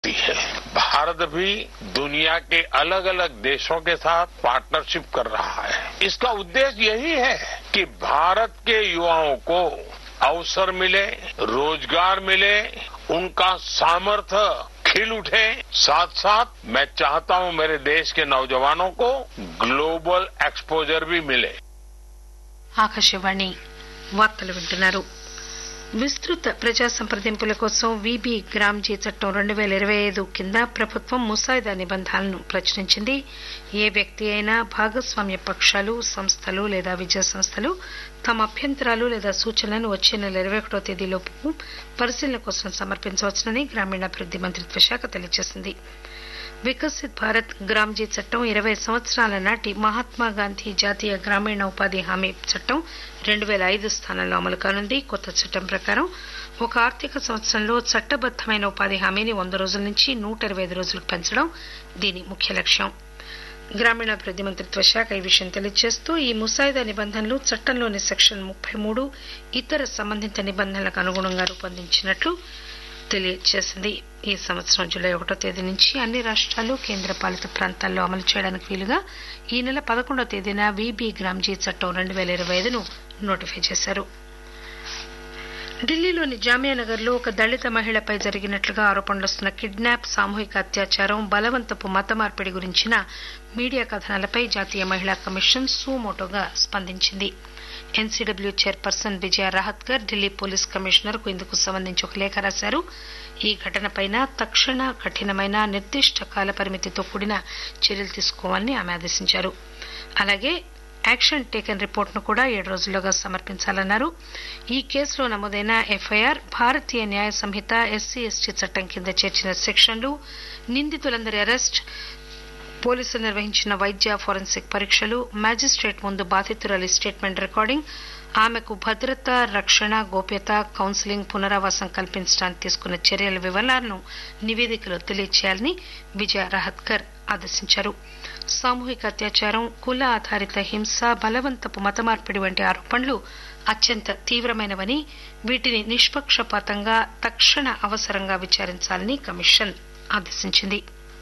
सकती है भारत भी दुनिया के अलग अलग देशों के साथ पार्टनरशिप कर रहा है इसका उद्देश्य यही है कि भारत के युवाओं को अवसर मिले रोजगार मिले उनका सामर्थ्य खिल उठे साथ साथ मैं चाहता हूं मेरे देश के नौजवानों को ग्लोबल एक्सपोजर भी मिले ఆకాశవాణి వార్తలు వింటున్నారు విస్తృత ప్రజా సంప్రదింపుల కోసం విబి గ్రామ్జీ చట్టం రెండు వేల ఇరవై ఐదు కింద ప్రభుత్వం ముసాయిదా నిబంధనలను ప్రచురించింది ఏ వ్యక్తి అయినా భాగస్వామ్య పక్షాలు సంస్థలు లేదా విద్యా సంస్థలు తమ అభ్యంతరాలు లేదా సూచనలను వచ్చే నెల ఇరవై ఒకటో తేదీలోపు పరిశీలన కోసం సమర్పించవచ్చునని గ్రామీణాభివృద్ది మంత్రిత్వ శాఖ తెలియజేసింది వికసిత్ భారత్ గ్రామ్జీ చట్టం ఇరవై సంవత్సరాల నాటి మహాత్మా గాంధీ జాతీయ గ్రామీణ ఉపాధి హామీ చట్టం రెండు వేల ఐదు స్థానంలో అమలు కానుంది కొత్త చట్టం ప్రకారం ఒక ఆర్థిక సంవత్సరంలో చట్టబద్దమైన ఉపాధి హామీని వంద రోజుల నుంచి నూట ఇరవై ఐదు రోజులకు పెంచడం దీని ముఖ్య లక్ష్యం గ్రామీణాభివృద్ది మంత్రిత్వ శాఖ ఈ విషయం తెలియజేస్తూ ఈ ముసాయిదా నిబంధనలు చట్టంలోని సెక్షన్ ముప్పై మూడు ఇతర సంబంధిత నిబంధనలకు అనుగుణంగా రూపొందించినట్లు తెలియజేసింది ఈ సంవత్సరం జూలై ఒకటో తేదీ నుంచి అన్ని రాష్ట్రాలు కేంద్ర పాలిత ప్రాంతాల్లో అమలు చేయడానికి వీలుగా ఈ నెల పదకొండో తేదీన విబి గ్రామ్జీ చట్టం రెండు వేల ఇరవై ఐదును నోటిఫై చేశారు ఢిల్లీలోని జామియా నగర్ లో ఒక దళిత మహిళపై జరిగినట్లుగా ఆరోపణలు వస్తున్న కిడ్నాప్ సామూహిక అత్యాచారం బలవంతపు మత మార్పిడి గురించిన మీడియా కథనాలపై జాతీయ మహిళా కమిషన్ సుమోటోగా స్పందించింది NCW chairperson Vijaya Rahatkar Delhi police commissioner కు ఇందుకు సంబంధించి ఒక లేఖ రాశారు ఈ ఘటనపైన తక్షణ కఠినమైన నిర్దిష్ట కాల పరిమితితో కూడిన చర్యలు తీసుకోవాలని ఆమె ఆదేశించారు అలాగే యాక్షన్ టేకన్ రిపోర్ట్ ను కూడా ఏడు రోజుల్లోగా సమర్పించాలన్నారు ఈ కేసులో నమోదైన ఎఫ్ఐఆర్ భారతీయ న్యాయ సంహిత ఎస్సీ ఎస్టీ చట్టం కింద చేర్చిన సెక్షన్లు నిందితులందరి అరెస్ట్ పోలీసులు నిర్వహించిన వైద్య ఫోరెన్సిక్ పరీక్షలు మ్యాజిస్ట్రేట్ ముందు బాధితురాలి స్టేట్మెంట్ రికార్డింగ్ ఆమెకు భద్రత రక్షణ గోప్యత కౌన్సిలింగ్ పునరావాసం కల్పించడానికి తీసుకున్న చర్యల వివరాలను నివేదికలో తెలియచేయాలని విజయ రహత్కర్ ఆదేశించారు సామూహిక అత్యాచారం కుల ఆధారిత హింస బలవంతపు మత మార్పిడి వంటి ఆరోపణలు అత్యంత తీవ్రమైనవని వీటిని నిష్పక్షపాతంగా తక్షణ అవసరంగా విచారించాలని కమిషన్ ఆదేశించింది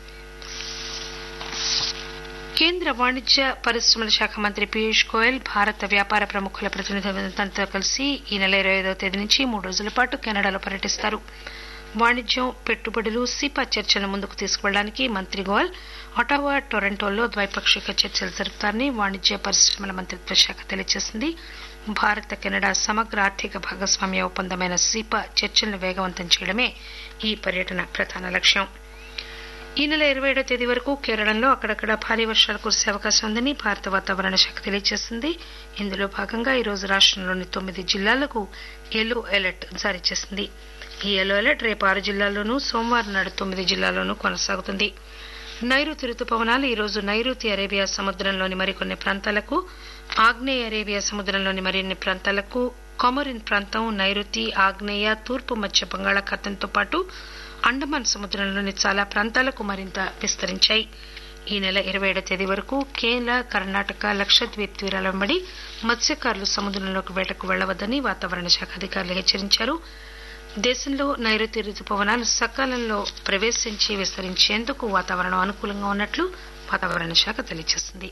కేంద్ర వాణిజ్య పరిశ్రమల శాఖ మంత్రి పీయూష్ గోయల్ భారత వ్యాపార ప్రముఖుల ప్రతినిధులతో కలిసి ఈ నెల ఇరవై ఐదవ తేదీ నుంచి మూడు రోజుల పాటు కెనడాలో పర్యటిస్తారు వాణిజ్యం పెట్టుబడులు సిపా చర్చలను ముందుకు తీసుకువెళ్ళడానికి మంత్రి గోయల్ ఒటావా టొరంటోలో ద్వైపాక్షిక చర్చలు జరుపుతారని వాణిజ్య పరిశ్రమల మంత్రిత్వ శాఖ తెలియజేసింది భారత కెనడా సమగ్ర ఆర్థిక భాగస్వామ్య ఒప్పందమైన సిపా చర్చలను వేగవంతం చేయడమే ఈ పర్యటన ప్రధాన లక్ష్యం ఈ నెల ఇరవై ఏడో తేదీ వరకు కేరళంలో అక్కడక్కడ భారీ వర్షాలు కురిసే అవకాశం ఉందని భారత వాతావరణ శాఖ తెలియజేసింది ఇందులో భాగంగా ఈరోజు రాష్టంలోని తొమ్మిది జిల్లాలకు ఎల్లో అలర్ట్ జారీ చేసింది ఈ ఎల్లో అలర్ట్ రేపు ఆరు జిల్లాల్లోనూ సోమవారం నాడు తొమ్మిది జిల్లాల్లోనూ కొనసాగుతుంది నైరుతి రుతుపవనాలు ఈరోజు నైరుతి అరేబియా సముద్రంలోని మరికొన్ని ప్రాంతాలకు ఆగ్నేయ అరేబియా సముద్రంలోని మరిన్ని ప్రాంతాలకు కొమరిన్ ప్రాంతం నైరుతి ఆగ్నేయ తూర్పు మధ్య బంగాళాఖాతంతో పాటు అండమాన్ సముద్రంలోని చాలా ప్రాంతాలకు మరింత విస్తరించాయి ఈ నెల ఇరవై ఏడో తేదీ వరకు కేరళ కర్ణాటక లక్షద్వీప్ తీరాల వెంబడి మత్స్యకారులు సముద్రంలోకి వేటకు వెళ్లవద్దని వాతావరణ శాఖ అధికారులు హెచ్చరించారు దేశంలో నైరుతి రుతుపవనాలు సకాలంలో ప్రవేశించి విస్తరించేందుకు వాతావరణం అనుకూలంగా ఉన్నట్లు వాతావరణ శాఖ తెలియజేసింది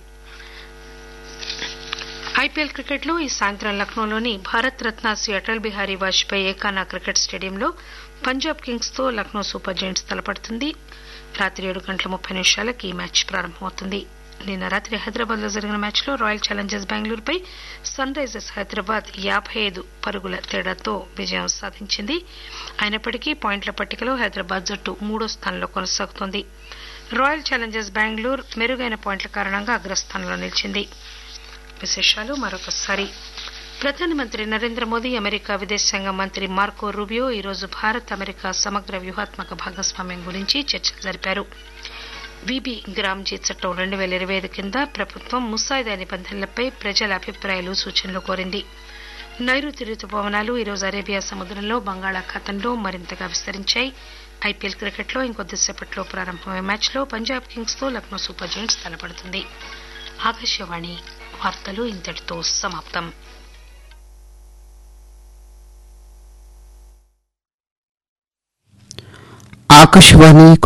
ఐపీఎల్ క్రికెట్ లో ఈ సాయంత్రం లక్నోలోని భారత్ రత్న శ్రీ అటల్ బిహారీ వాజ్పేయి ఏకానా క్రికెట్ స్టేడియంలో పంజాబ్ కింగ్స్ తో లక్నో సూపర్ జైంట్స్ తలపడుతుంది రాత్రి ఏడు గంటల ముప్పై నిమిషాలకు ఈ మ్యాచ్ ప్రారంభమవుతుంది నిన్న రాత్రి హైదరాబాద్ లో జరిగిన మ్యాచ్ లో రాయల్ ఛాలెంజర్స్ బెంగళూరుపై సన్ రైజర్స్ హైదరాబాద్ యాభై ఐదు పరుగుల తేడాతో విజయం సాధించింది అయినప్పటికీ పాయింట్ల పట్టికలో హైదరాబాద్ జట్టు మూడో స్థానంలో కొనసాగుతోంది రాయల్ ఛాలెంజర్స్ బెంగళూరు మెరుగైన పాయింట్ల కారణంగా అగ్రస్థానంలో నిలిచింది విశేషాలు మరొకసారి ప్రధానమంత్రి నరేంద్ర మోదీ అమెరికా విదేశాంగ మంత్రి మార్కో రూబియో ఈరోజు భారత్ అమెరికా సమగ్ర వ్యూహాత్మక భాగస్వామ్యం గురించి చర్చలు జరిపారు విబి గ్రామ్జీ చట్టం రెండు వేల ఇరవై ఐదు కింద ప్రభుత్వం ముసాయిదా నిబంధనలపై ప్రజల అభిప్రాయాలు సూచనలు కోరింది నైరుతి రుతుపవనాలు ఈరోజు అరేబియా సముద్రంలో బంగాళాఖాతంలో మరింతగా విస్తరించాయి ఐపీఎల్ క్రికెట్లో ఇంకొద్దిసేపట్లో ప్రారంభమయ్యే మ్యాచ్లో పంజాబ్ కింగ్స్ తో లక్నో సూపర్ జైంట్స్ తలపడుతుంది ఆకాశవాణి వార్తలు ఇంతటితో సమాప్తం ఆకాశవాణి